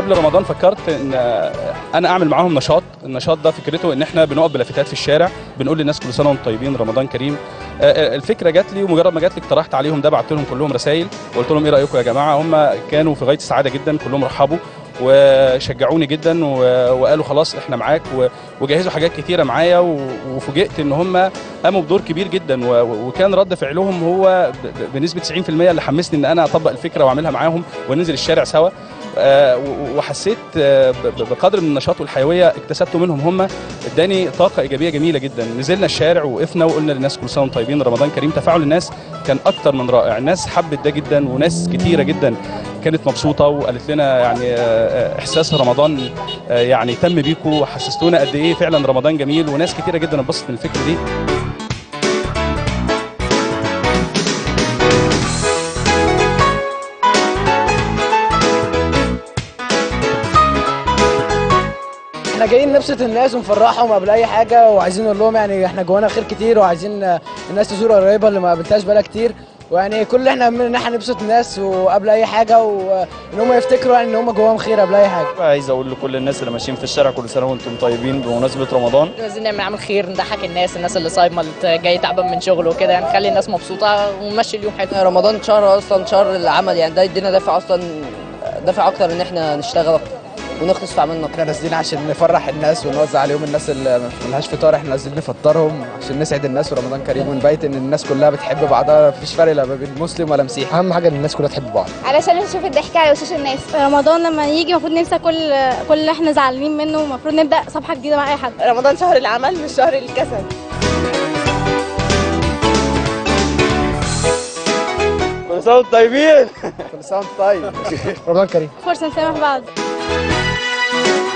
قبل رمضان فكرت ان انا اعمل معاهم نشاط النشاط ده فكرته ان احنا بنقف بلافتات في الشارع بنقول للناس كل سنه وانتم طيبين رمضان كريم آه، الفكره جات لي ومجرد ما جات لي اقترحت عليهم ده بعت لهم كلهم رسائل وقلت لهم ايه رايكم يا جماعه هم كانوا في غايه السعاده جدا كلهم رحبوا وشجعوني جدا و- وقالوا خلاص احنا معاك و- وجهزوا حاجات كتيره معايا و- وفوجئت ان هم قاموا بدور كبير جدا و- و- وكان رد فعلهم هو ب- ب- بنسبه 90% اللي حمسني ان انا اطبق الفكره واعملها معاهم وننزل الشارع سوا آه، و- وحسيت آه، ب- ب- بقدر من النشاط والحيويه اكتسبته منهم هم اداني طاقه ايجابيه جميله جدا نزلنا الشارع وقفنا وقلنا للناس كل سنه وانتم طيبين رمضان كريم تفاعل الناس كان اكتر من رائع الناس حبت ده جدا وناس كتيره جدا كانت مبسوطه وقالت لنا يعني آه، آه، احساس رمضان آه، يعني تم بيكم وحسستونا قد ايه فعلا رمضان جميل وناس كتيره جدا انبسطت من الفكره دي احنا جايين نبسط الناس ونفرحهم قبل اي حاجه وعايزين نقول لهم يعني احنا جوانا خير كتير وعايزين آه، الناس تزور قريبه اللي ما قابلتهاش بقالها كتير ويعني كل اللي احنا عاملين ان احنا نبسط الناس وقبل اي حاجه وان هم يفتكروا يعني ان هم جواهم خير قبل اي حاجه عايز اقول لكل الناس اللي ماشيين في الشارع كل سنه وانتم طيبين بمناسبه رمضان عايزين نعمل عمل خير نضحك الناس الناس اللي صايمه اللي جاي تعبان من شغله وكده يعني نخلي الناس مبسوطه ونمشي اليوم حلو رمضان شهر اصلا شهر العمل يعني ده يدينا دافع اصلا دافع اكتر ان احنا نشتغل اكتر ونخلص في عملنا احنا نازلين عشان نفرح الناس ونوزع عليهم الناس اللي ملهاش فطار احنا نازلين نفطرهم عشان نسعد الناس ورمضان كريم ونبيت ان الناس كلها بتحب بعضها مفيش فرق لا بين مسلم ولا مسيحي اهم حاجه ان الناس كلها تحب بعض علشان نشوف الضحك على وشوش الناس رمضان لما يجي المفروض ننسى كل كل اللي احنا زعلانين منه المفروض نبدا صفحه جديده مع اي حد رمضان شهر العمل مش شهر الكسل كل سنه وانتم طيبين كل سنه وانت طيب رمضان كريم فرصه نسامح بعض